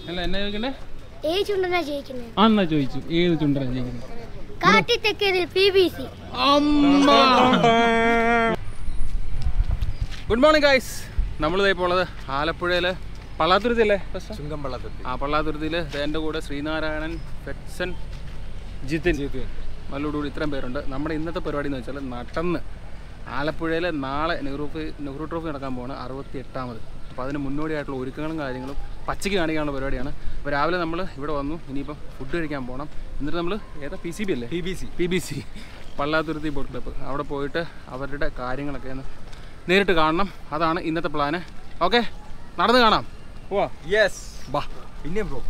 അല്ല എന്നാ ചോദിക്കണ്ടേ ഏത് ചുണ്ടനാ ജയിക്കുന്നത് ആ എന്നാ ചോദിച്ചു ഏത് ചുണ്ടനാ ചോദിക്കുന്നത് കാട്ടിത്തെക്കേത് P B C good morning guys നമ്മളിതേ ഇപ്പോൾ ഉള്ളത് ആലപ്പുഴയിൽ പള്ളാത്തുരുത്തി അല്ലേ ഫസ്റ്റ് ചുങ്കം പള്ളത്തുരുത്തി ആ പള്ളാത്തുരുത്തിയിൽ എൻ്റെ കൂടെ ശ്രീനാരായണൻ ഫെറ്റ്സൺ ജിതിൻ മല്ലൂടൂടി ഇത്രയും പേരുണ്ട് നമ്മുടെ ഇന്നത്തെ പരിപാടി എന്ന് വെച്ചാൽ നടന്ന് ആലപ്പുഴയിൽ നാളെ നെഹ്റു ഫി- നെഹ്റു ട്രോഫി നടക്കാൻ പോകുന്ന അറുപത്തി എട്ടാമത് അപ്പോൾ അതിന് മുന്നോടിയായിട്ടുള്ള ഒരുക്കങ്ങളും കാര്യങ്ങളും പച്ചയ്ക്ക് കാണിക്കാനുള്ള പരിപാടിയാണ് അപ്പോൾ രാവിലെ നമ്മൾ ഇവിടെ വന്നു ഇനിയിപ്പം ഫുഡ് കഴിക്കാൻ പോകണം എന്നിട്ട് നമ്മൾ ഏതാ പി സി ബി അല്ലേ P B C P B C Pallathuruthy boat club അവിടെ പോയിട്ട് അവരുടെ കാര്യങ്ങളൊക്കെ ഒന്ന് നേരിട്ട് കാണണം അതാണ് ഇന്നത്തെ പ്ലാന് ഓക്കെ നടന്ന് കാണാം പോവാ യെസ് ബാ പിന്നെ ബ്രോ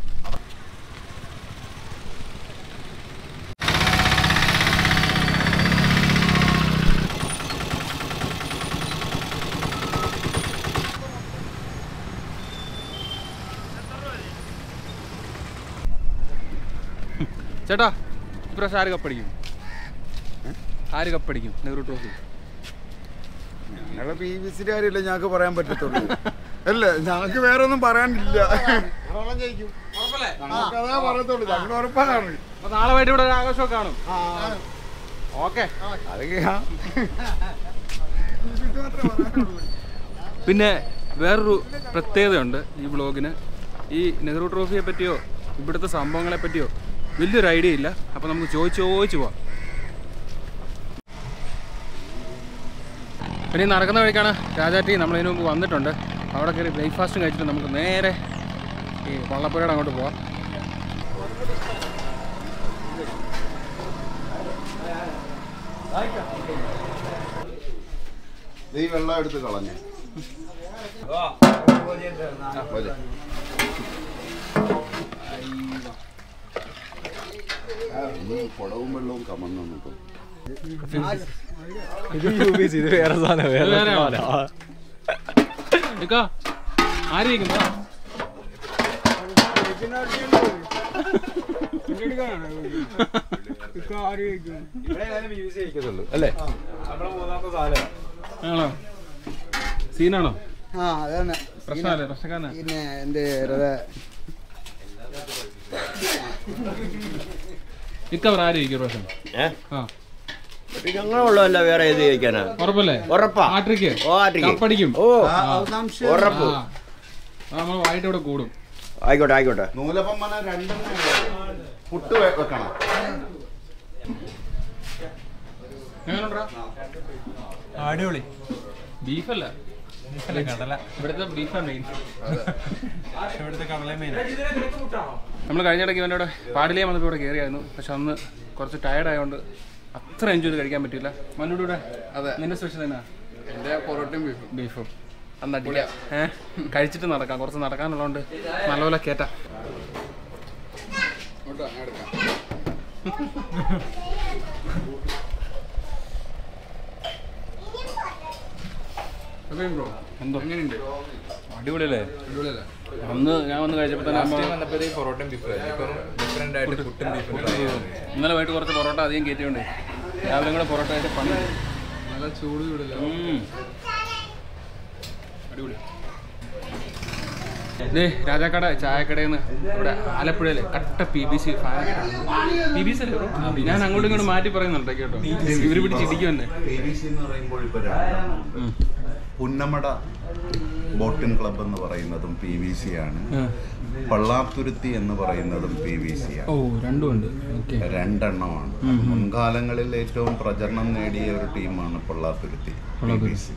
ചേട്ടാ ഇപ്രാവശ്യം ആര് കപ്പടിക്കും ആര് കപ്പടിക്കും നെഹ്റു ട്രോഫി ഞങ്ങളെ പി വി സിയുടെ കാര്യമില്ല ഞങ്ങൾക്ക് പറയാൻ പറ്റത്തുള്ളൂ അല്ല ഞങ്ങൾക്ക് വേറെ ഒന്നും പറയാനില്ല ഞങ്ങൾക്ക് അതേ പറയത്തുള്ളൂ ഞങ്ങൾ ഉറപ്പാണ് അപ്പൊ നാളെ വൈകിട്ട് ഇവിടെ ഒരു ആഘോഷമൊക്കെ കാണും ഓക്കെ അതൊക്കെ ആ. ഇത് മാത്രമേ പറയാനുള്ളൂ. പിന്നെ വേറൊരു പ്രത്യേകതയുണ്ട് ഈ വ്ളോഗിന് ഈ നെഹ്റു ട്രോഫിയെ പറ്റിയോ ഇവിടുത്തെ സംഭവങ്ങളെ പറ്റിയോ വലിയൊരു ഐഡിയ ഇല്ല അപ്പോൾ നമുക്ക് ചോദിച്ച് ചോദിച്ച് പോവാം പിന്നെ ഈ നടക്കുന്ന വഴിക്കാണ് രാജാറ്റി നമ്മളതിന് മുമ്പ് വന്നിട്ടുണ്ട് അവിടെ കയറി ബ്രേക്ക്ഫാസ്റ്റും കഴിച്ചിട്ട് നമുക്ക് നേരെ ഈ വള്ളപ്പുഴയുടെ അങ്ങോട്ട് പോവാം നീ വെള്ളം എടുത്ത് കളഞ്ഞേ മതി. ഇനി കുളവും വെള്ളവും കമന്നു ഇപ്പം ഇത് യു ബി സി ഇത് വേറെ സാധനം വേറെ ഇത് വേറെയാണോ? സാധനം. ആ. ഇക്കാ ആരിയിരിക്കും വാ. ഇവിടെ ഏതായാലും യു ബി സി ജയിക്കത്തുള്ളൂ അല്ലേ നമ്മുടെ മൂന്നാമത്തെ സാധനം ആണോ സീനാണോ ആ അതന്നെ പ്രശ്നമല്ലേ പ്രശ്നക്കാരനാ പിന്നെ എൻ്റെ വെറുതെ ഇക്കവർ ആരിയിരിക്കും പ്രാവശ്യം ഏ? ആ ഞങ്ങളുള്ളതല്ല വേറെ ഏത് ജയിക്കാനാ ഉറപ്പല്ലേ ഉറപ്പാ ആട്രിക്ക് ഓ ആട്ടിക്ക് കപ്പടിക്കും ഓ സംശയം ഉറപ്പ് ആ. ആ, നമ്മൾ വൈകിട്ട് ഇവിടെ കൂടും ആയിക്കോട്ടെ ആയിക്കോട്ടെ നൂലപ്പം മന രണ്ടെണ്ണം പുട്ട് വെ- വെക്കണം എങ്ങനെയുണ്ടാ അടിപൊളി ബീഫല്ല കടല ഇവിടുത്തെ ബീഫാണ് മെയിൻ ഇവിടുത്തെ കടല മെയിൻ നമ്മൾ കഴിഞ്ഞിടയ്ക്ക് ഇവൻ്റെ പാടിലേ വന്നപ്പോൾ ഇവിടെ കയറിയായിരുന്നു പക്ഷെ അന്ന് കുറച്ച് ടയർഡ് ആയതുകൊണ്ട് അത്ര എൻജോയ് ചെയ്ത് കഴിക്കാൻ പറ്റില്ല മല്ലൂടെ അതെ നിന്റെ സ്പെഷ്യൽ എന്നാ എൻ്റെ പൊറോട്ടയും ബീഫും ബീഫും അന്നടിക്കാം ഏഹ് കഴിച്ചിട്ട് നടക്കാം കുറച്ച് നടക്കാനുള്ളതുകൊണ്ട് നല്ലപോലെ കയറ്റാം എന്തോ എങ്ങനെയുണ്ട് അടിപൊളിയല്ലേ അന്ന് ഞാൻ വന്ന് കഴിച്ചപ്പോൾ തന്നെ അമ്മ വന്നപ്പോഴത്തേക്ക് പൊറോട്ടയും ബീഫും ഇപ്പം ഡിഫറെന്റ് ആയിട്ട് പുട്ടും ബീഫും ഇന്നലെ വൈകിട്ട് കുറച്ച് പൊറോട്ട അധികം കയറ്റിയുണ്ട് രാവിലെ കൂടെ പൊറോട്ട ആയിട്ട് പണി നല്ല ചൂട് ചൂടില്ല അടിപൊളി ദേ രാജാക്കട ചായക്കടയിൽ നിന്ന് ഇവിടെ ആലപ്പുഴയിലെ കട്ട P B C P B C അല്ലേ bro? ഞാൻ അങ്ങോട്ടും ഇങ്ങോട്ടും മാറ്റി പറയുന്നുണ്ട് കേട്ടോ ഇവര് പിടിച്ചിരിക്കും തന്നെ പി വി സി എന്ന് പറയുമ്പോൾ ഇപ്പോൾ രണ്ടെണ്ണം പുന്നമട ബോട്ടിംഗ് ക്ലബ്ബ് എന്ന് പറയുന്നതും പി വി സി ആണ് പള്ളാത്തുരുത്തി എന്ന് പറയുന്നതും പി വി സി ഓ ആണ് രണ്ടും ഉണ്ട് ഓക്കെ രണ്ടെണ്ണമാണ് മുൻകാലങ്ങളിൽ ഏറ്റവും പ്രചരണം നേടിയ ഒരു ടീമാണ് പള്ളാത്തുരുത്തി പി വി സി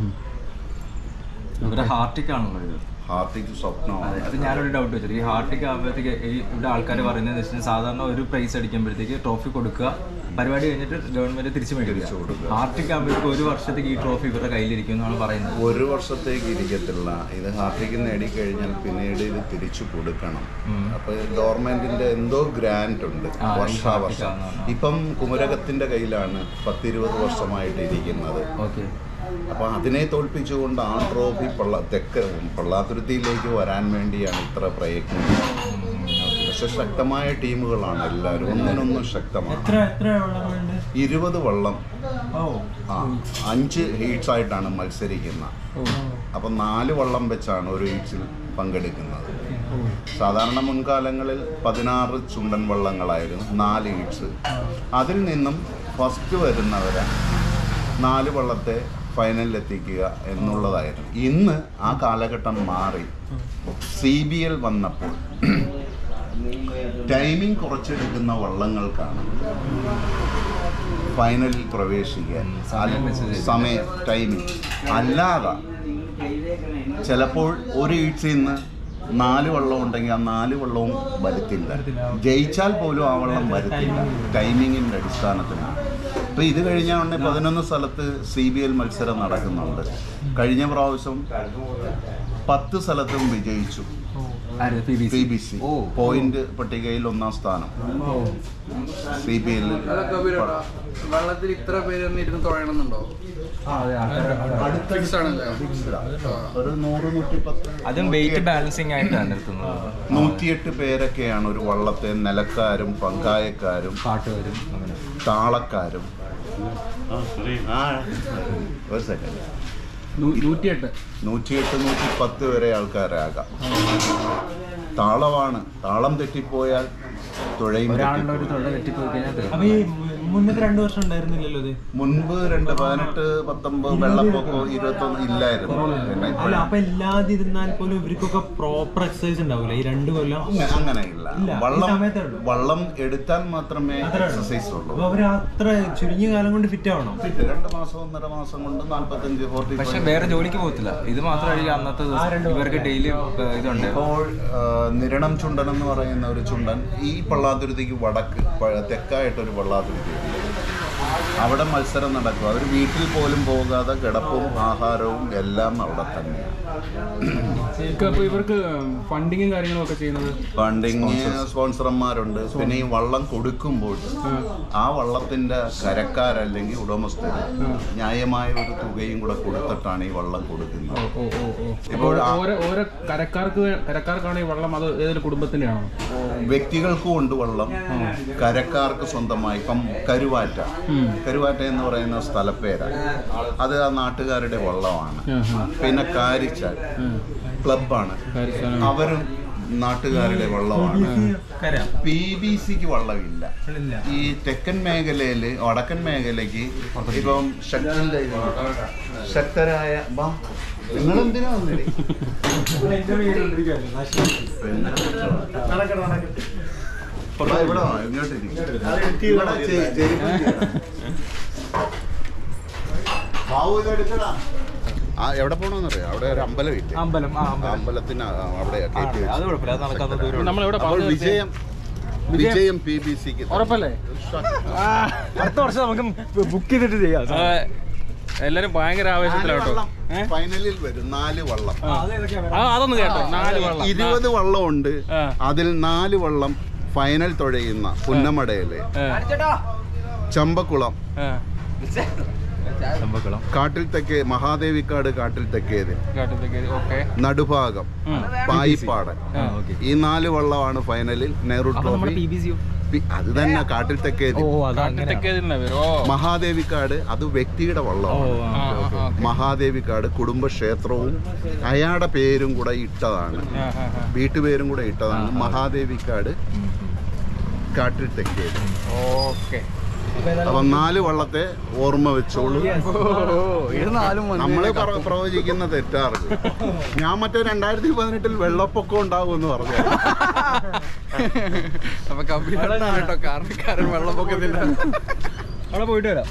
ഇവിടെ ഹാർട്ടിക് ആണല്ലോ ഇത് ഹാർദിക് സ്വപ്നമാണ് അത് ഞാനൊരു ഡൗട്ട് വെച്ചത് ഈ ഹാർട്ടിക് ആകുമ്പോഴത്തേക്ക് ഈ ഇവിടെ ആൾക്കാർ പറയുന്നത് വെച്ചാൽ സാധാരണ ഒരു പ്രൈസ് അടിക്കുമ്പോഴത്തേക്ക് ട്രോഫി കൊടുക്കുക പരിപാടി കഴിഞ്ഞിട്ട് ഗവൺമെന്റ് തിരിച്ചു മേടിക്കുക ഹാർട്ടിക് ആകുമ്പോഴത്തേക്ക് ഒരു വർഷത്തേക്ക് ഈ ട്രോഫി ഇവരുടെ കയ്യിലിരിക്കും എന്നാണ് പറയുന്നത് ഒരു വർഷത്തേക്ക് ഇരിക്കത്തില്ല ഇത് ഹാർദിക് നേടിക്കഴിഞ്ഞാൽ പിന്നീട് ഇത് തിരിച്ചു കൊടുക്കണം അപ്പൊ ഗവൺമെന്റിന്റെ എന്തോ ഗ്രാന്റ് ഉണ്ട് ആ, ഈ വർഷാവർഷം ഹാർദിക് ഇപ്പം കുമരകത്തിന്റെ കയ്യിലാണ് പത്തിരുപത് വർഷമായിട്ട് ഇരിക്കുന്നത് ഓക്കെ അപ്പൊ അതിനെ തോൽപ്പിച്ചുകൊണ്ട് ആ ട്രോഫി പള്ള തെക്ക് പള്ളാത്തുരുത്തിയിലേക്ക് വരാൻ വേണ്ടിയാണ് ഇത്ര പ്രയത്നം പക്ഷെ ശക്തമായ ടീമുകളാണ് എല്ലാവരും ഒന്നിനൊന്നും ശക്തമാണ് ഇരുപത് വള്ളം ആ അഞ്ച് ഹീറ്റ്സ് ആയിട്ടാണ് മത്സരിക്കുന്നത് അപ്പം നാല് വള്ളം വെച്ചാണ് ഒരു ഹീറ്റ്സിൽ പങ്കെടുക്കുന്നത് സാധാരണ മുൻകാലങ്ങളിൽ പതിനാറ് ചുണ്ടൻ വള്ളങ്ങളായിരുന്നു നാല് ഈഡ്സ് അതിൽ നിന്നും ഫസ്റ്റ് വരുന്നവരെ നാല് വള്ളത്തെ ഫൈനലിൽ എത്തിക്കുക എന്നുള്ളതായിരുന്നു ഇന്ന് ആ കാലഘട്ടം മാറി സി ബി എൽ വന്നപ്പോൾ ടൈമിംഗ് കുറച്ചെടുക്കുന്ന വള്ളങ്ങൾക്കാണ് ഫൈനലിൽ പ്രവേശിക്കാൻ സമയം വെച്ച് സമയ ടൈമിംഗ് അല്ലാതെ ചിലപ്പോൾ ഒരു ഈഴ്ചയിൽ നിന്ന് നാല് വള്ളം ഉണ്ടെങ്കിൽ ആ നാല് വള്ളവും വരുത്തില്ല ജയിച്ചാൽ പോലും ആ വള്ളം വരുത്തില്ല ടൈമിങ്ങിൻ്റെ അടിസ്ഥാനത്തിലാണ് അപ്പോൾ ഇത് കഴിഞ്ഞ ഉടനെ പതിനൊന്ന് സ്ഥലത്ത് സി ബി എൽ മത്സരം നടക്കുന്നുണ്ട് കഴിഞ്ഞ പ്രാവശ്യം പത്ത് സ്ഥലത്തും വിജയിച്ചു P B P B C ഓ. പോയിന്റ് പട്ടികയിൽ ഒന്നാം സ്ഥാനം സി ബി എല്ലിൽ വെള്ളത്തിൽ ഇത്ര പേര് തന്നെ ഇരുന്ന് തുഴയണമെന്നുണ്ടോ ഫിക്സ് ആണല്ലേ ഒരു നൂറ് നൂറ്റി പത്ത് അതും വെയിറ്റ് ബാലൻസിങ് ആയിട്ടാണ് നിർത്തുന്നത് നൂറ്റിയെട്ട് പേരൊക്കെയാണ് ഒരു വള്ളത്തെ നിലക്കാരും പങ്കായക്കാരും പാട്ടുകാരും അങ്ങനെ താളക്കാരും ആ, ഒരു സെക്കൻഡ് നൂറ്റിയെട്ട് നൂറ്റിയെട്ട് നൂറ്റി പത്ത് വരെ ആൾക്കാരാകാം താളമാണ് താളം തെറ്റിപ്പോയാൽ തുഴയും ഒരാളുടെ ഒരു തെറ്റിപ്പോയി. തൊഴിൽ തെറ്റിപ്പോയി കഴിഞ്ഞാൽ തീർന്നു. അപ്പൊ ഈ മുന്നത്തെ രണ്ടു വർഷം ഉണ്ടായിരുന്നില്ലല്ലോ ഇത് മുൻപ് രണ്ട് പതിനെട്ട് പത്തൊമ്പത് വെള്ളപ്പൊക്കോ ഇരുപത്തൊന്ന് ഇല്ലായിരുന്നു പിന്നെ അല്ല ഇപ്പോഴാണ്. അപ്പൊ ഇല്ലാതിരുന്നാൽ പോലും ഇവർക്കൊക്കെ പ്രോപ്പർ എക്സസൈസ് ഉണ്ടാവില്ല ഈ രണ്ടു കൊല്ലം അങ്ങ- അങ്ങനെയില്ല ഇല്ല, ഈ വള്ളം സമയത്തേ ഉള്ളൂ. വള്ളം എടുത്താൽ മാത്രമേ അത്രേ ഉള്ളൂ. എക്സസൈസ് ഉള്ളൂ അപ്പൊ അവര് അത്ര ചുരുങ്ങിയ കാലം കൊണ്ട് ഫിറ്റ് ആവണം ഫിറ്റ് രണ്ട് മാസം ഒന്നര മാസം കൊണ്ട് നാല്പത്തഞ്ച് ഫോർട്ടി പക്ഷെ വേറെ ജോലിക്ക് പോകത്തില്ല ഇത് മാത്രമായിരിക്കും അന്നത്തെ ദിവസം ഇവർക്ക് ഡെയിലി ഇതുണ്ട് ഇപ്പോൾ ആ, നിരണം ചുണ്ടൻ എന്ന് പറയുന്ന ഒരു ചുണ്ടൻ ഈ പള്ളാതുരുത്തിക്ക് വടക്ക് പ- തെക്കായിട്ടൊരു പള്ളാതുരുത്തി അവിടെ മത്സരം നടക്കും അവർ വീട്ടിൽ പോലും പോകാതെ കിടപ്പും ആഹാരവും എല്ലാം അവിടെ തന്നെയാണ് അപ്പോൾ ഇവർക്ക് ഫണ്ടിങ്ങും കാര്യങ്ങളും ഒക്കെ ചെയ്യുന്നത് ഫണ്ടിങ് സ്പോൺസർമാരുണ്ട് പിന്നെ ഈ വള്ളം കൊടുക്കുമ്പോൾ ആ വള്ളത്തിന്റെ കരക്കാരല്ലെങ്കിൽ ഉടമസ്ഥർ ന്യായമായ ഒരു തുകയും കൂടെ കൊടുത്തിട്ടാണ് ഈ വള്ളം കൊടുക്കുന്നത് ഓ ഓ ഓ ഇപ്പോൾ ആ- ഓരോ ഓരോ കരക്കാർക്ക് കരക്കാർക്കാണ് ഈ വള്ളം അത് ഏതൊരു കുടുംബത്തിൻ്റെയാണോ വ്യക്തികൾക്കും ഉണ്ട് വള്ളം കരക്കാർക്ക് സ്വന്തമായി ഇപ്പം കരുവാറ്റ കരുവാറ്റ എന്ന് പറയുന്ന സ്ഥലപ്പേരാണ് അത് ആ നാട്ടുകാരുടെ വള്ളമാണ് പിന്നെ കാരിച്ചാൽ ക്ലബാണ് അവരും നാട്ടുകാരുടെ വള്ളമാണ് കരാം പി ബി സിക്ക് വള്ളമില്ല ഇല്ല ഈ തെക്കൻ മേഖലയിൽ വടക്കൻ മേഖലയ്ക്ക് ഇപ്പം ശക്തന്റെ ശക്തരായ ബാ, നിങ്ങളെന്തിനാ വന്നില്ലേ ബാ, ഇവിടെ വാ, ഇങ്ങോട്ട് ഇരിക്ക്. ഇവിടെ ചെ- ചെരുപ്പ് ഇരിക്കണം. ബാബു ഇത് എടുക്കടാ. ആ എവിടെ പോണെന്നറിയാം അവിടെ ഒരു അമ്പലം ഇല്ല അമ്പലം ആ അമ്പലം അമ്പലത്തിന് അവിടെ കയറ്റി വെച്ചു. അത് കുഴപ്പമില്ല അത് നടക്കാത്ത ദൂരം നമ്മളെവിടെ അപ്പോൾ പറഞ്ഞു വിജയം വിജയം പി ബി സിക്ക് ഉറപ്പല്ലേ അടുത്ത വർഷം നമുക്ക് ബുക്ക് ചെയ്തിട്ട് ചെയ്യാം എല്ലാരും ഭയങ്കര ആവേശത്തിലാട്ടോ ഫൈനലിൽ വരും നാല് വള്ളം ആ അതൊന്ന് കേട്ടോ നാല് വെള്ളം ഇരുപത് വള്ളം ഉണ്ട് ആ. അതിൽ നാല് വള്ളം ഫൈനൽ തുഴയുന്ന പുന്നമടയിലെ ചമ്പക്കുളം ആ സംഭവം കാട്ടിൽ തെക്കേ മഹാദേവിക്കാട് കാട്ടിൽ തെക്കേത് കാട്ടത്തേക്ക് ഓക്കെ നടുഭാഗം പായിപ്പാടൻ ആ ഓക്കെ ഈ നാല് വള്ളമാണ് ഫൈനലിൽ നെഹ്റു അപ്പൊ നമ്മുടെ ട്രോഫി പി ബി സിയോ പി- അത് തന്നെ കാട്ടിൽ തെക്കേത് ഓ അതങ്ങനെ കാട്ടത്തേക്ക് തന്നെ വരും ഓ മഹാദേവിക്കാട് അത് വ്യക്തിയുടെ ഓ വള്ളമാണ് ആ, ആ, ആ. മഹാദേവിക്കാട് കുടുംബക്ഷേത്രവും അയാളുടെ പേരും കൂടെ ഇട്ടതാണ് ആ, ആ, ആ. വീട്ടുപേരും കൂടെ ഇട്ടതാണ് മഹാദേവിക്കാട് കാട്ടിൽ തെക്കേത് ഓക്കെ അപ്പൊ നാല് വള്ളത്തെ ഓർമ്മ വെച്ചോളൂ ഇത് നാലും നമ്മള് പറ- പ്രവചിക്കുന്ന തെറ്റാറ് ഞാൻ മറ്റേ രണ്ടായിരത്തി പതിനെട്ടിൽ വെള്ളപ്പൊക്കം ഉണ്ടാകുമെന്ന് പറഞ്ഞു അപ്പൊ കമ്പിനാണ് കേട്ടോ കാരണക്കാരൻ വെള്ളപ്പൊക്കത്തിന്റെ അവിടെ പോയിട്ട് വരാം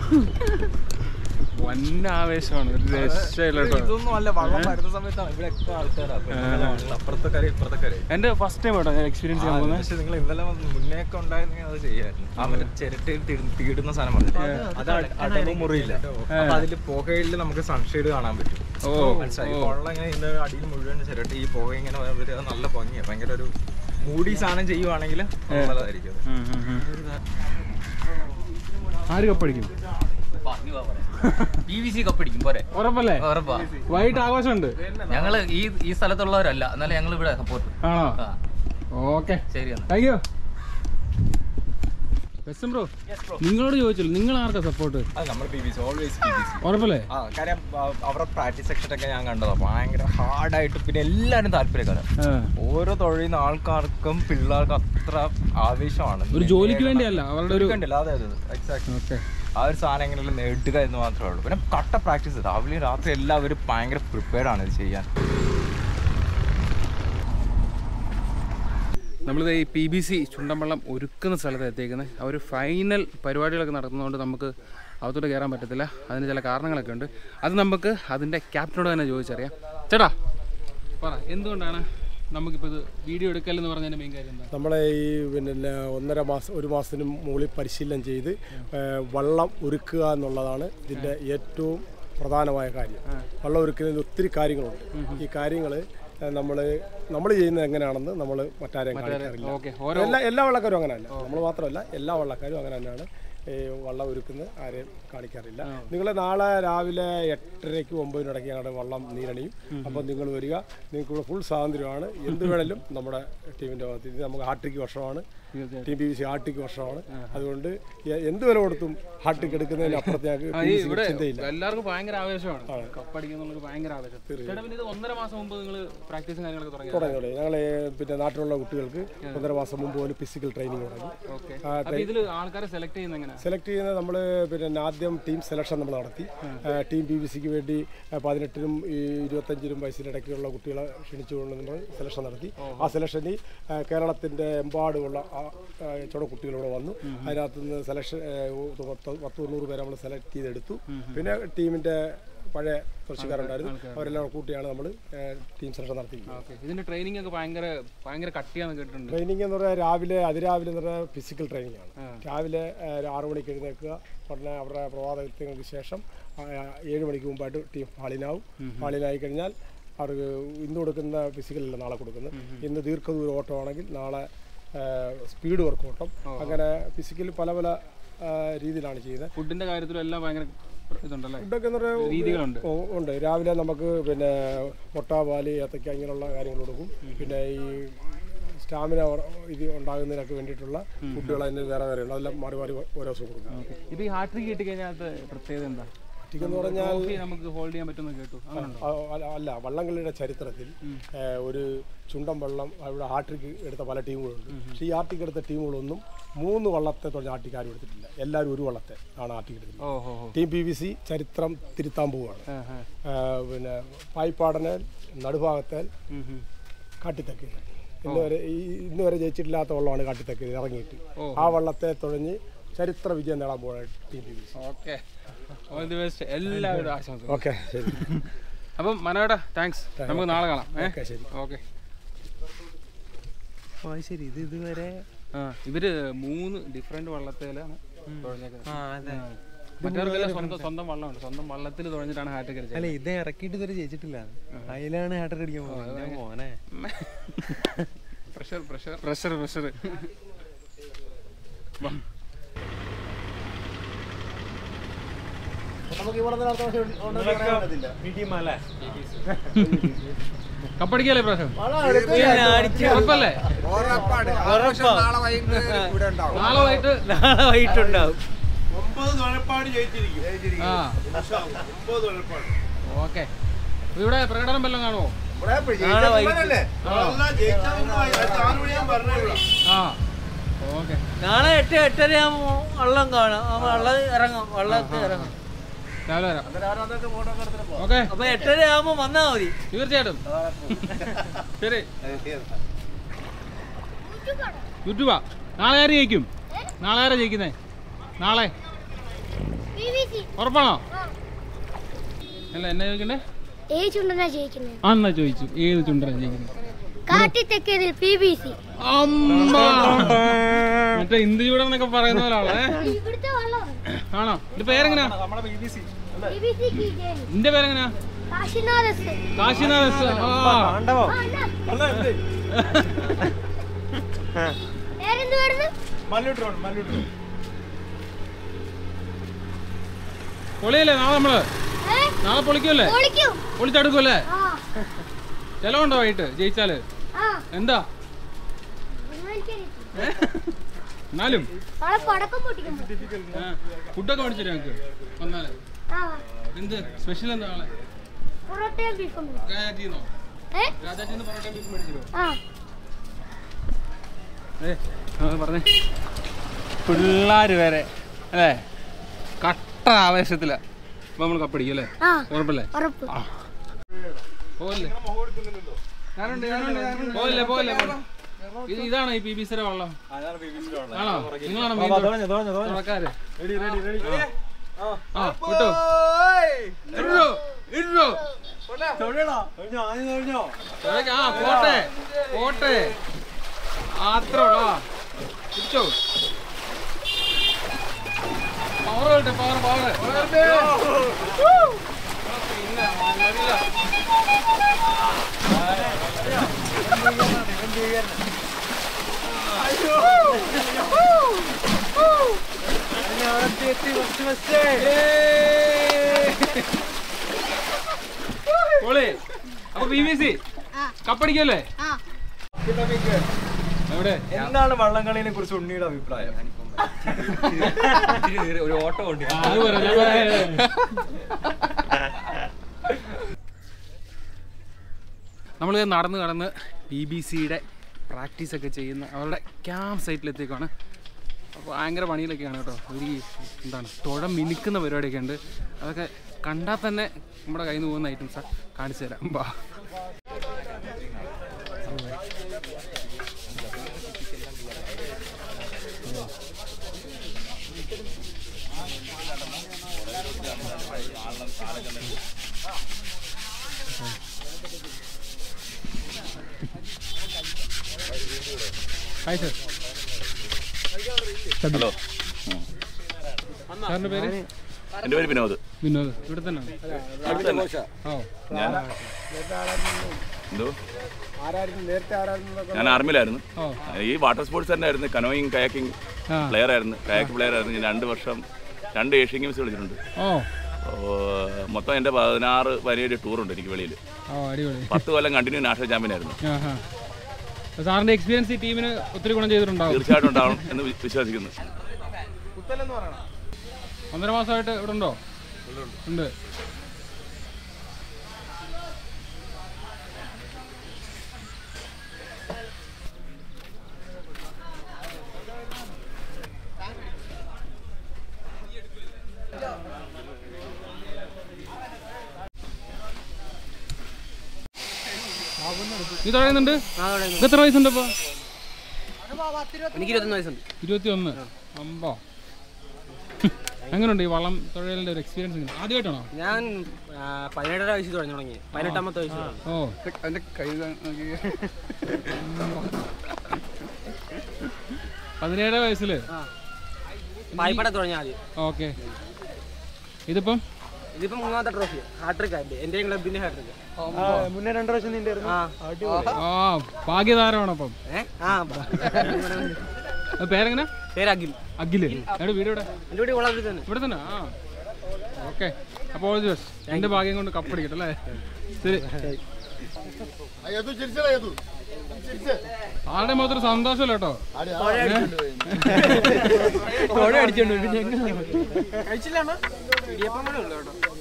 വൻ ആവേശമാണ് ഒരു രക്ഷയില്ല കേട്ടോ ഇതൊന്നും അല്ല വള്ളം വരുന്ന സമയത്താണ് ഇവിടെ ഒക്കെ ആൾക്കാരാ അപ്പുറത്തെ കര ഇപ്പുറത്തെ കര എന്റെ ഫസ്റ്റ് ടൈം കേട്ടോ ഞാൻ എക്സ്പീരിയൻസ് ചെയ്യാൻ പോകുന്നത് പക്ഷെ നിങ്ങൾ ഇന്നലെ വന്ന് മുന്നേ ഒക്കെ ഉണ്ടായിരുന്നെങ്കിൽ അത് ചെയ്യായിരുന്നു ആ മറ്റേ ചിരട്ടയിൽ തീ- തീടുന്ന സാധനം പറഞ്ഞു അത് അട- അടവ് മുറിയില്ല അപ്പൊ അതില് പുകയിൽ നമുക്ക് സൺഷെയ്ഡ് കാണാൻ പറ്റും ഓ, മനസ്സിലായി ഓ. വെള്ളം ഇങ്ങനെ ഇതിന്റെ അടിയിൽ മുഴുവൻ ചിരട്ട ഈ പുക ഇങ്ങനെ വരുമ്പോഴത്തേക്ക് അത് നല്ല ഭംഗിയാണ് ഭയങ്കര ഒരു മൂടി സാധനം ചെയ്യുവാണെങ്കിൽ നല്ലതായിരിക്കും അത്. ഉം, ഉം, ഉം. ആര് കപ്പടിക്കും പി വി സി കപ്പടിക്കും പോരെ ഉറപ്പല്ലേ ഉറപ്പാ വൈകിട്ട് ആഘോഷമുണ്ട് ഞങ്ങള് ഈ ഈ സ്ഥലത്തുള്ളവരല്ല എന്നാലും ഞങ്ങൾ ഇവിടെ സപ്പോർട്ട് ആണോ ആ ഓക്കെ ശരി എന്നാ താങ്ക് യു ബെസ്റ്റ് ബ്രോ നിങ്ങളോട് ചോദിച്ചല്ലോ നിങ്ങൾ ആർക്കാ സപ്പോർട്ട് അത് നമ്മുടെ P B C always P B C ഉറപ്പല്ലേ ആ കാര്യം ആ, അവരുടെ പ്രാക്ടീസ് സെക്ഷനൊക്കെ ഞാൻ കണ്ടതാ ഭയങ്കര ഹാർഡായിട്ട് പിന്നെ എല്ലാവരും താല്പര്യക്കാരാണ് ആ. ഓരോ തൊഴിൽ ആൾക്കാർക്കും പിള്ളേർക്കും അത്ര ആവേശമാണ് ഒരു ജോലിക്ക് വേണ്ടിയല്ല അവരുടെ ഒരു കണ്ടില്ല അതെ അതെ എക്സാക്ട് ഓക്കെ ആ ഒരു സാധനം എങ്ങനെയുള്ള നേടുക എന്ന് മാത്രമേ ഉള്ളൂ പിന്നെ കട്ട പ്രാക്ടീസ് രാവിലെയും രാത്രി എല്ലാവരും ഭയങ്കര പ്രിപ്പയർഡ് ആണ് ഇത് ചെയ്യാൻ നമ്മളിത് ഈ പി ബി സി ചുണ്ടൻവള്ളം ഒരുക്കുന്ന സ്ഥലത്ത് എത്തിയിരിക്കുന്നത് ആ ഒരു ഫൈനൽ പരിപാടികളൊക്കെ നടത്തുന്നതുകൊണ്ട് നമുക്ക് അകത്തോട്ട് കയറാൻ പറ്റത്തില്ല അതിന് ചില കാരണങ്ങളൊക്കെ ഉണ്ട് അത് നമുക്ക് അതിൻ്റെ ക്യാപ്റ്റനോട് തന്നെ ചോദിച്ചറിയാം ചേട്ടാ പറ എന്തുകൊണ്ടാണ് നമുക്കിപ്പോൾ ഇത് വീഡിയോ എടുക്കലെന്ന് പറഞ്ഞതിൻ്റെ മെയിൻ കാര്യം എന്താ നമ്മളെ ഈ പിന്നെ ഒന്നര മാസം ഒരു മാസത്തിന് മുകളിൽ പരിശീലനം ചെയ്ത് ഏഹ്, വള്ളം ഒരുക്കുക എന്നുള്ളതാണ് ഇതിൻ്റെ ഏറ്റവും പ്രധാനമായ കാര്യം വള്ളം ഒരുക്കുന്നതിന് ഒത്തിരി കാര്യങ്ങളുണ്ട് ഈ കാര്യങ്ങൾ നമ്മൾ നമ്മൾ ചെയ്യുന്നത് എങ്ങനെയാണെന്ന് നമ്മൾ മറ്റാരെയും കാണിക്കാറില്ല ഓക്കെ എല്ലാ എല്ലാ വള്ളക്കാരും അങ്ങനെയല്ല നമ്മൾ മാത്രമല്ല എല്ലാ വള്ളക്കാരും അങ്ങനെ തന്നെയാണ് ഈ വള്ളം ഒരുക്കുന്നത് ആരെയും കാണിക്കാറില്ല നിങ്ങൾ നാളെ രാവിലെ എട്ടരയ്ക്ക് ഒമ്പതിനിടയ്ക്ക് ഞങ്ങളുടെ വള്ളം നീരണിയും അപ്പോൾ നിങ്ങൾ വരിക നിങ്ങൾക്ക് ഇവിടെ ഫുൾ സ്വാതന്ത്ര്യമാണ് എന്ത് വേണേലും നമ്മുടെ ടീമിൻ്റെ ഭാഗത്ത് ഇത് നമുക്ക് ഹാർട്ടിക്ക് വർഷമാണ് ടീം പി വി സി ഹാർട്ടിക്ക് വർഷമാണ് അതുകൊണ്ട് എ- എന്ത് വില കൊടുത്തും ഹാർട്ടിക്ക് എടുക്കുന്നതിന് അപ്പുറത്ത് ഞങ്ങൾക്ക് ആ, PVC ഈ ക്ക് ഇവിടെ ചിന്തയില്ല എല്ലാവർക്കും ഭയങ്കര ആവേശമാണ് കപ്പടിക്കുന്നുള്ളത് ഭയങ്കര ആവേശം ചേട്ടാ പിന്നെ ഇത് ഒന്നര മാസം മുമ്പ് നിങ്ങൾ പ്രാക്ടീസും കാര്യങ്ങളൊക്കെ തുടങ്ങി തുടങ്ങി തുടങ്ങി ഞങ്ങൾ പിന്നെ നാട്ടിലുള്ള കുട്ടികൾക്ക് ഒന്നര മാസം മുമ്പ് പോലും ഫിസിക്കൽ ട്രെയിനിങ് തുടങ്ങി ഓക്കെ ആ, അപ്പൊ ഇതിൽ ആൾക്കാരെ സെലക്ട് ചെയ്യുന്ന എങ്ങനെ സെലക്ട് ചെയ്യുന്നത് നമ്മൾ പിന്നെ ആദ്യം ടീം സെലക്ഷൻ നമ്മൾ നടത്തി ടീം ബി ബി സിക്ക് വേണ്ടി ആ, പതിനെട്ടിനും ഈ ഇരുപത്തഞ്ചിനും വയസ്സിനിടയ്ക്കുള്ള കുട്ടികളെ ക്ഷണിച്ചുകൊണ്ട് നമ്മൾ സെലക്ഷൻ നടത്തി ആ സെലക്ഷനിൽ കേരളത്തിൻ്റെ എമ്പാടുമുള്ള ആ, ആ, ചോടെ കുട്ടികളിവിടെ വന്നു അതിനകത്ത് നിന്ന് സെലക്ഷൻ പത്ത് പത്ത് തൊണ്ണൂറ് പേരെ നമ്മൾ സെലക്ട് ചെയ്തെടുത്തു പിന്നെ ടീമിൻ്റെ പഴയ കുറച്ചുകാരുണ്ടായിരുന്നു അവരെല്ലാം കൂട്ടിയാണ് നമ്മൾ ടീം സെലക്ഷൻ നടത്തിയിരിക്കുന്നത് ഓക്കെ ഇതിന്റെ ട്രെയിനിങ് ഒക്കെ ഭയങ്കര ഭയങ്കര കട്ടിയാന്ന് കേട്ടിട്ടുണ്ട് ട്രെയിനിങ് എന്ന് പറഞ്ഞാൽ രാവിലെ അതിരാവിലെ എന്ന് പറഞ്ഞാൽ ഫിസിക്കൽ ട്രെയിനിങ് ആണ് രാവിലെ ആ, ഒരു ആറ് മണിക്ക് എഴുന്നേൽക്കുക ഉടനെ അവരുടെ പ്രഭാതകൃത്യങ്ങൾക്ക് ശേഷം ആ, ഏഴ് മണിക്ക് മുമ്പായിട്ട് ടീം ഹാളിനാവും ഹാളിനായി കഴിഞ്ഞാൽ അവർക്ക് ഇന്ന് കൊടുക്കുന്ന ഫിസിക്കലല്ല നാളെ കൊടുക്കുന്നത് ഇന്ന് ദീർഘദൂര ഓട്ടമാണെങ്കിൽ നാളെ സ്പീഡ് വർക്ക് ഓട്ടം അങ്ങനെ ഫിസിക്കൽ പല പല ആ, രീതിയിലാണ് ചെയ്യുന്നത് ഫുഡിന്റെ കാര്യത്തിലും എല്ലാം ഭയങ്കര ഇതുണ്ടല്ലേ ഫുഡൊക്കെ എന്ന് പറഞ്ഞാൽ രീതികളുണ്ട് ഓ, ഉണ്ട് രാവിലെ നമുക്ക് പിന്നെ മുട്ട പാല് ഏത്തക്ക ഇങ്ങനെയുള്ള കാര്യങ്ങൾ കൊടുക്കും പിന്നെ ഈ സ്റ്റാമിന ഇത് ഉണ്ടാകുന്നതിനൊക്കെ വേണ്ടിയിട്ടുള്ള ഫുഡുകൾ അതിന് വേറെ വേറെ ഉണ്ട് അതെല്ലാം മാറി മാറി ഓരോ ദിവസം കൊടുക്കും ഇപ്പൊ ഈ ഹാട്രിക് കിട്ടി കഴിഞ്ഞാൽ പ്രത്യേകത എന്താ ഒറ്റയ്ക്ക് എന്ന് പറഞ്ഞാൽ ട്രോഫി നമുക്ക് ഹോൾഡ് ചെയ്യാൻ പറ്റുമെന്ന് കേട്ടു അങ്ങനെയുണ്ടോ ആ, അല്ല- അല്ല വള്ളംകളിയുടെ ചരിത്രത്തിൽ ഏഹ്, ഒരു ചുണ്ടൻ വള്ളം അവിടെ ആർട്ടിക്ക് എടുത്ത പല ടീമുകളുണ്ട് പക്ഷേ ഈ ആർട്ടിക്ക് എടുത്ത ടീമുകളൊന്നും മൂന്ന് വള്ളത്തെ തുടങ്ങി ആർട്ടിക്ക് ആരും എടുത്തിട്ടില്ല എല്ലാവരും ഒരു വള്ളത്തെ ആണ് ആർട്ടിക്ക് എടുക്കുന്നത് ഓ ഹോ ഹോ ടീം പി വി സി ചരിത്രം തിരുത്താൻ പോവുകയാണ് ഏഹ്, പിന്നെ പായ്പാടനൽ നടുഭാഗത്തേൽ കാട്ടിത്തക്ക് ഇന്ന് വരെ ഈ ഇന്ന് വരെ ജയിച്ചിട്ടില്ലാത്ത വള്ളമാണ് കാട്ടിത്തക്ക് ഇറങ്ങിയിട്ട് ആ വള്ളത്തെ തുഴഞ്ഞ് ചരിത്ര വിജയം നേടാൻ പോവാണ് team P V C okay all the best എല്ലാവരും ആശംസ ഓക്കെ ശരി അപ്പം മനോടാ താങ്ക്സ് നമുക്ക് നാളെ കാണാം ഓക്കെ ശരി ഓക്കെ ശരി ഇത് ഇതുവരെ ആ ഇവര് മൂന്ന് ഡിഫറെന്റ് വള്ളത്തേലാണ് തുഴഞ്ഞേക്കുന്നത് മറ്റവർക്കെല്ലാം സ്വന്തം സ്വന്തം വള്ളമുണ്ട് സ്വന്തം വള്ളത്തിൽ തുഴഞ്ഞിട്ടാണ് ഹാറ്റ് കളിച്ചത് അല്ല ഇത് ഇറക്കിയിട്ട് ഇതുവരെ ജയിച്ചിട്ടില്ല അതിലാണ് ഹാട്ടർ അടിക്കാൻ പോകുന്നത് എൻ്റെ മോനെ പ്രഷർ പ്രഷർ പ്രഷർ പ്രഷർ കപ്പടിക്കല്ലേ പ്രാവശ്യം ഉറപ്പല്ലേ നാളെ വൈകിട്ട് നാളെ വൈകിട്ടുണ്ടാവും ആ ഓക്കെ ഇവിടെ പ്രകടനം വല്ലതും കാണുമോ നാളെ വൈകിട്ട് ആ ഓക്കെ നാളെ എട്ട് എട്ടര ആകുമ്പോ വള്ളം കാണാം ആ വള്ളം ഇറങ്ങും വള്ളത്തിൽ ഇറങ്ങും രാവിലെ വരാം ഓക്കെ അപ്പൊ എട്ടര ആകുമ്പോ വന്നാ മതി തീർച്ചയായിട്ടും ശരി യൂട്യൂബാ നാളെ ആര് ജയിക്കും നാളെ ആരാ ജയിക്കുന്നേ നാളെ പി വി സി ഉറപ്പാണോ അല്ല എന്നെ ചോദിക്കണ്ടേ ഏത് ചുണ്ടനാ ജയിക്കുന്നത് ആ എന്നാ ചോദിച്ചു ഏത് ചുണ്ടനാ ജയിക്കുന്നത് കാട്ടിത്തെക്കേതിൽ പി ബി സി അമ്മ മറ്റേ ഇന്ത്യ ചൂടൻ എന്നൊക്കെ പറയുന്ന പോലാണ് ഇവിടുത്തെ വള്ളമാണ് ആണോ ഇത് പേരെങ്ങനാ പി ബി സി നിന്റെ പേരെങ്ങനാ കാശിനാഥസ് കാശിനാഥ് എസ്. ആ ആ, എന്നാ? പേരെന്ത് വരുന്നു പൊളിയല്ലേ നാളെ നമ്മള് ഏ? നാളെ പൊളിക്കുമല്ലേ പൊളിക്കും പൊളിച്ചെടുക്കുമല്ലേ ആ ചെലവുണ്ടോ വൈകിട്ട് ജയിച്ചാല് ആ എന്താ ഒന്നും എനിക്കറിയത്തില്ല. എന്നാലും നാളെ പടക്കം പൊട്ടിക്കും ആ, ഫുഡൊക്കെ മേടിച്ചു ഞങ്ങൾക്ക് വന്നാല് ആ എന്ത് സ്പെഷ്യൽ എന്താ നാളെ പൊറോട്ടയും ബീഫും രാജാറ്റിന്നോ ഏ രാജാറ്റിന്ന് പൊറോട്ടയും ബീഫ് മേടിച്ചോ ആ ഏ ആ, പറഞ്ഞേ പിള്ളേർ വരെ അല്ലേ കട്ട ആവേശത്തില അപ്പൊ നമ്മൾ കപ്പടിക്കും അല്ലേ ആ ഉറപ്പല്ലേ ഉറപ്പ് പോവല്ലേ ഞാനുണ്ട്, ഞാനുണ്ട്, ഞാനുണ്ട്. പോവല്ലേ പോവല്ലേ പോവല്ലേ. ഇത് ഇതാണോ ഈ പി ബി സിയുടെ വള്ളം ആണോ നിങ്ങളാണോ മീൻ തൊ- തുറക്കാര് ആ വിട്ടോ ഇട്ടോ ഇട്ടോ തുഴയ്ക്ക്, ആ പോട്ടെ പോട്ടെ അത്ര ഉള്ളോ പിടിച്ചോ പവർ കിട്ടെ പവർ പവർ പിന്നെ മതിയില്ല. പൊളി. അപ്പൊ ബി ബി സി കപ്പടിക്കല്ലേ എവിടെ എന്താണ് വള്ളംകളിനെ കുറിച്ച് ഉണ്ണിയുടെ അഭിപ്രായം ഒരു ഓട്ടം ഉണ്ട് ആ, അത് പറ, ഞാൻ പറയാം. നമ്മൾ നടന്ന് നടന്ന് ബി ബി സിയുടെ പ്രാക്ടീസൊക്കെ ചെയ്യുന്ന അവരുടെ ക്യാമ്പ് സൈറ്റിലെത്തിയേക്കാണ് അപ്പോൾ ഭയങ്കര പണിയിലൊക്കെയാണ് കേട്ടോ ഒരു ഈ എന്താണ് തുഴ മിനുക്കുന്ന പരിപാടിയൊക്കെ ഉണ്ട് അതൊക്കെ കണ്ടാൽ തന്നെ നമ്മുടെ കയ്യിൽ നിന്ന് പോകുന്ന ഐറ്റംസാണ് കാണിച്ചു തരാം ബാ ഹായ് സർ ഹലോ സാറിൻ്റെ പേര് എൻ്റെ പേര് വിനോദ് വിനോദ് ഇവിടെ തന്നെ ഓ ഞാൻ എന്തോ ആരായിരുന്നു നേരത്തെ ആരായിരുന്നു ഞാൻ ആർമിയിലായിരുന്നു ഓ ഈ വാട്ടർ സ്പോർട്സ് തന്നെ ആയിരുന്നു കനോയിങ് കയാക്കിംഗ് ആ. പ്ലെയർ ആയിരുന്നു കയാക്ക് പ്ലെയർ ആയിരുന്നു ഞാൻ രണ്ട് വർഷം രണ്ട് ഏഷ്യൻ ഗെയിംസ് കളിച്ചിട്ടുണ്ട് ഓ ഓ, മൊത്തം എൻ്റെ പതിനാറ് പതിനേഴ് ടൂറുണ്ട് എനിക്ക് വെളിയിൽ ഓ അടിപൊളി പത്ത് കൊല്ലം കണ്ടിന്യൂ നാഷണൽ ചാമ്പ്യൻ ആയിരുന്നു ആ ഹാ സാറിന്റെ എക്സ്പീരിയൻസ് ഈ ടീമിന് ഒത്തിരി ഗുണം ചെയ്തിട്ടുണ്ടാവും തീർച്ചയായിട്ടും ഉണ്ടാവും എന്ന് വി- വിശ്വസിക്കുന്നു ഒന്നര മാസമായിട്ട് ഇവിടെ ഉണ്ടോ ഉണ്ട് നീ തുടങ്ങുന്നുണ്ട് ഇത് എത്ര വയസ്സുണ്ട് ഇപ്പൊ എനിക്ക് ഇരുപത്തൊന്ന് വയസ്സുണ്ട് ഇരുപത്തി ഒന്ന് അമ്പോ എങ്ങനെയുണ്ട് ഈ വള്ളം തുഴലിന്റെ ഒരു എക്സ്പീരിയൻസ് എങ്ങനെ ആദ്യമായിട്ടാണോ ഞാൻ ആ, പതിനേഴര വയസ്സിൽ തുടങ്ങി തുടങ്ങി പതിനെട്ടാമത്തെ വയസ്സിൽ ഓ എന്റെ കൈ പതിനേഴ് വയസ്സില് പായ്പട തുടങ്ങി ആദ്യം ഓക്കെ ഇതിപ്പം ഇതിപ്പോ മൂന്നാമത്തെ ട്രോഫി ഹാട്രിക് ആയിട്ട് എന്റെ ക്ലബിന്റെ ഹാട്രിക് മുന്നേ രണ്ടു പ്രാവശ്യം നിന്റെ ആ ഭാഗ്യതാരമാണ് അപ്പം ഏ ആ അത് പേരെങ്ങനെ പേര് അഖിൽ അഖില് എവിടെ വീട് ഇവിടെ എന്റെ വീട് കൊളാവിൽ തന്നെ ഇവിടെ തന്നെ ആ ഓക്കെ അപ്പോൾ ഓൾ ദി ബെസ്റ്റ് എൻ്റെ ഭാഗ്യം കൊണ്ട് കപ്പടിക്കട്ടെ അല്ലേ ശരി ആരുടെ മാത്രം സന്തോഷമല്ല കേട്ടോ കോഴ അടിച്ചോണ്ട് പോയി. പിന്നെ എങ്ങനെ? ഇടിയപ്പം കൂടെ ഉള്ളു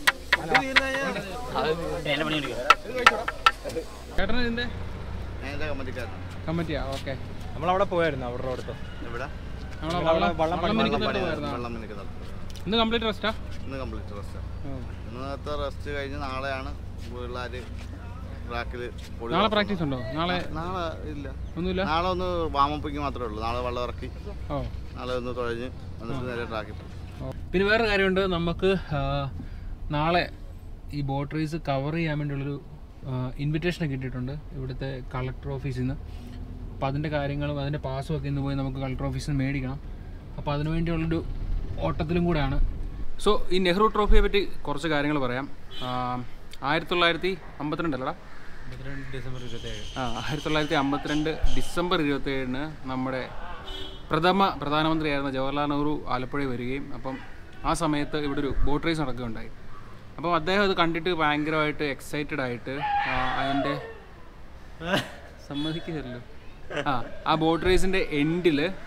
കേട്ടോ ചേട്ടൻ ഇതിന്റെ കമ്മിറ്റിയാ ഓക്കെ നമ്മളവിടെ പോയായിരുന്നു അവരുടെ അടുത്ത് ഇവിടെ നമ്മളെ വള്ളം വള്ളം മിനിക്കുന്നിടത്ത് പോയായിരുന്നോ? വെള്ളം മിനിക്കുന്നുണ്ട് ഇന്ന് കംപ്ലീറ്റ് റെസ്റ്റാ ഇന്ന് കംപ്ലീറ്റ് റെസ്റ്റ് ഇന്നത്തെ റെസ്റ്റ് കഴിഞ്ഞ് നാളെയാണ് പിള്ളേർ ട്രാക്കിൽ നാളെ പ്രാക്ടീസ് ഉണ്ടോ നാളെ നാളെ ഇല്ല ഒന്നുമില്ല നാളെ ഒന്ന് വാമപ്പിക്ക് മാത്രമേ ഉള്ളൂ നാളെ വെള്ളം ഇറക്കി ഓ നാളെ ഒന്ന് തുഴഞ്ഞ് എന്നിട്ട് നേരെ ട്രാക്കിൽ പോകും പിന്നെ വേറെ കാര്യമുണ്ട് നമുക്ക് ആ, നാളെ ഈ ബോട്ട് റേസ് കവർ ചെയ്യാൻ വേണ്ടിയുള്ളൊരു ഇൻവിറ്റേഷൻ കിട്ടിയിട്ടുണ്ട് ഇവിടുത്തെ കളക്ടർ ഓഫീസിൽ നിന്ന് അപ്പോൾ അതിൻ്റെ കാര്യങ്ങളും അതിൻ്റെ പാസ്സും ഒക്കെ ഇന്ന് പോയി നമുക്ക് കളക്ടർ ഓഫീസിൽ നിന്ന് മേടിക്കണം അപ്പോൾ അതിനു വേണ്ടിയുള്ളൊരു ഓട്ടത്തിലും കൂടെയാണ് സോ ഈ നെഹ്റു ട്രോഫിയെ പറ്റി കുറച്ച് കാര്യങ്ങൾ പറയാം ആ, ആയിരത്തി തൊള്ളായിരത്തി അമ്പത്തിരണ്ടല്ലടാ ഡിസംബർ ഇരുപത്തേഴ് ആ ആയിരത്തി തൊള്ളായിരത്തി അമ്പത്തിരണ്ട് ഡിസംബർ ഇരുപത്തേഴിന് നമ്മുടെ പ്രഥമ പ്രധാനമന്ത്രിയായിരുന്ന ജവഹർലാൽ നെഹ്റു ആലപ്പുഴയിൽ വരികയും അപ്പം ആ സമയത്ത് ഇവിടെ ഒരു ബോട്ട് റേസ് നടക്കുകയുണ്ടായി അപ്പം അദ്ദേഹം അത് കണ്ടിട്ട് ഭയങ്കരമായിട്ട് എക്സൈറ്റഡ് ആയിട്ട് ആ, അതിൻ്റെ സമ്മതിക്കില്ലല്ലോ ആ ആ ബോട്ട് റേസിൻ്റെ എൻഡിൽ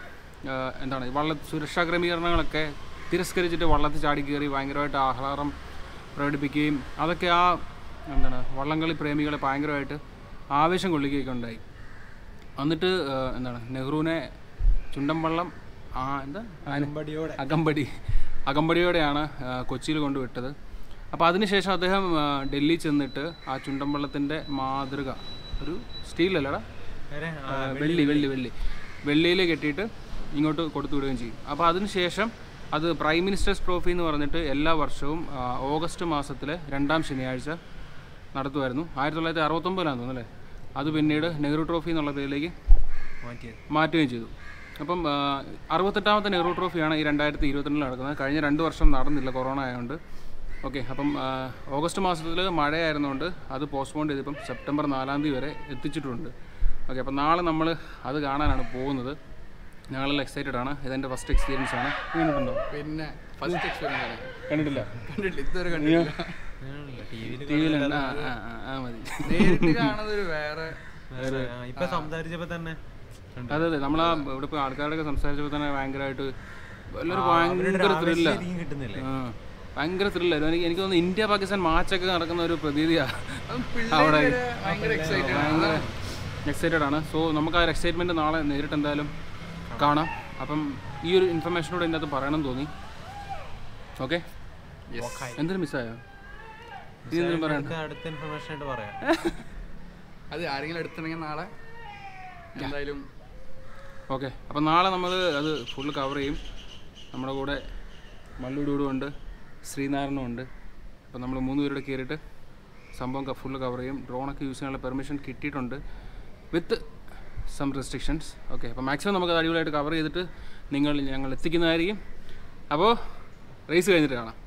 ആ, എന്താണ് വള്ള സുരക്ഷാ ക്രമീകരണങ്ങളൊക്കെ തിരസ്കരിച്ചിട്ട് വള്ളത്തിൽ ചാടി കയറി ഭയങ്കരമായിട്ട് ആഹ്ലാദം പ്രകടിപ്പിക്കുകയും അതൊക്കെ ആ എന്താണ് വള്ളംകളി പ്രേമികളെ ഭയങ്കരമായിട്ട് ആവേശം കൊള്ളിക്കുകയൊക്കെ ഉണ്ടായി എന്നിട്ട് ആ, എന്താണ് നെഹ്റുവിനെ ചുണ്ടൻ വള്ളം ആ എന്താ അകമ്പടിയോടെ അകമ്പടി അകമ്പടിയോടെയാണ് ആ, കൊച്ചിയിൽ കൊണ്ടുവിട്ടത് അപ്പോൾ അതിനുശേഷം അദ്ദേഹം ആ, ഡൽഹി ചെന്നിട്ട് ആ ചുണ്ടൻ വള്ളത്തിൻ്റെ മാതൃക ഒരു സ്റ്റീലല്ലടാ ആ, വെള്ളി വെള്ളി വെള്ളി വെള്ളിയിൽ കെട്ടിയിട്ട് ഇങ്ങോട്ട് കൊടുത്തു വിടുകയും ചെയ്യും അപ്പോൾ അതിനുശേഷം അത് പ്രൈം മിനിസ്റ്റേഴ്സ് ട്രോഫി എന്ന് പറഞ്ഞിട്ട് എല്ലാ വർഷവും ആ, ഓഗസ്റ്റ് മാസത്തിലെ രണ്ടാം ശനിയാഴ്ച നടത്തുമായിരുന്നു ആയിരത്തി തൊള്ളായിരത്തി അറുപത്തൊമ്പതിലാണെന്ന് തോന്നുന്നു അല്ലേ അത് പിന്നീട് നെഹ്റു ട്രോഫി എന്നുള്ള പേരിലേക്ക് മാറ്റുകയും ചെയ്തു അപ്പം ആ, അറുപത്തെട്ടാമത്തെ നെഹ്റു ട്രോഫിയാണ് ഈ രണ്ടായിരത്തി ഇരുപത്തിരണ്ടിൽ നടക്കുന്നത് കഴിഞ്ഞ രണ്ട് വർഷം നടന്നില്ല കൊറോണ ആയതുകൊണ്ട് ഓക്കെ അപ്പം ആ, ഓഗസ്റ്റ് മാസത്തിൽ മഴയായിരുന്നുകൊണ്ട് അത് പോസ്റ്റ്പോൺ ചെയ്തിപ്പം സെപ്റ്റംബർ നാലാം തീയതി വരെ എത്തിച്ചിട്ടുണ്ട് ഓക്കെ അപ്പം നാളെ നമ്മൾ അത് കാണാനാണ് പോകുന്നത് ഞങ്ങളെല്ലാം എക്സൈറ്റഡ് ആണ് ഇതെൻ്റെ ഫസ്റ്റ് എക്സ്പീരിയൻസ് ആണ് കണ്ടിട്ടുണ്ടോ പിന്നെ ഫസ്റ്റ് എക്സ്പീരിയൻസ് കണ്ടിട്ടില്ല കണ്ടിട്ടില്ല ഇതുവരെ കണ്ടിട്ടില്ല ടി വിയിലുണ്ട് ആ ആ ആ, ആ മതി നേരിട്ട് കാണുന്നത് ഒരു വേറെ ഇപ്പൊ സംസാരിച്ചപ്പോ തന്നെ അതെ അതെ നമ്മളാ ഇവിടെ ഇപ്പോൾ ആൾക്കാരോടൊക്കെ സംസാരിച്ചപ്പോൾ തന്നെ ഭയങ്കരമായിട്ട് എല്ലാവരും ഭയങ്കര ത്രില്ല ശരിക്കും കിട്ടുന്നില്ലേ ഭയങ്കര ത്രില്ലായിരുന്നു എനിക്ക് എനിക്ക് തോന്നുന്നു ഇന്ത്യ പാകിസ്ഥാൻ മാച്ചൊക്കെ നടക്കുന്ന ഒരു പ്രതീതിയാണ് അവിടെ ഭയങ്കര എക്സൈറ്റഡ് ഭയങ്കര എക്സൈറ്റഡ് ആണ് സോ നമുക്ക് ആ ഒരു എക്സൈറ്റ്മെന്റ് നാളെ നേരിട്ട് എന്തായാലും കാണാം അപ്പം ഈ ഒരു ഇൻഫർമേഷനോട് എൻ്റെ അകത്ത് പറയണം എന്ന് തോന്നി ഓക്കെ എന്തിനും മിസ്സായോ ഇനി എന്തെങ്കിലും പറയണ്ട നമുക്ക് അടുത്ത ഇൻഫർമേഷൻ ആയിട്ട് പറയാം അത് ആരെങ്കിലും എടുത്തിട്ടുണ്ടെങ്കിൽ നാളെ എന്തായാലും ഓക്കെ അപ്പം നാളെ നമ്മൾ അത് ഫുള്ള് കവർ ചെയ്യും നമ്മുടെ കൂടെ മല്ലൂടൂടും ഉണ്ട് ശ്രീനാരായണനും ഉണ്ട് അപ്പം നമ്മൾ മൂന്ന് പേരുടെ കയറിയിട്ട് സംഭവം ഫുള്ള് കവർ ചെയ്യും ഡ്രോണൊക്കെ യൂസ് ചെയ്യാനുള്ള പെർമിഷൻ കിട്ടിയിട്ടുണ്ട് വിത്ത് സം റെസ്ട്രിക്ഷൻസ് ഓക്കെ അപ്പോൾ മാക്സിമം നമുക്ക് അത് അടിപൊളിയായിട്ട് കവർ ചെയ്തിട്ട് നിങ്ങൾ ഞങ്ങൾ എത്തിക്കുന്നതായിരിക്കും അപ്പോൾ റേസ് കഴിഞ്ഞിട്ട് കാണാം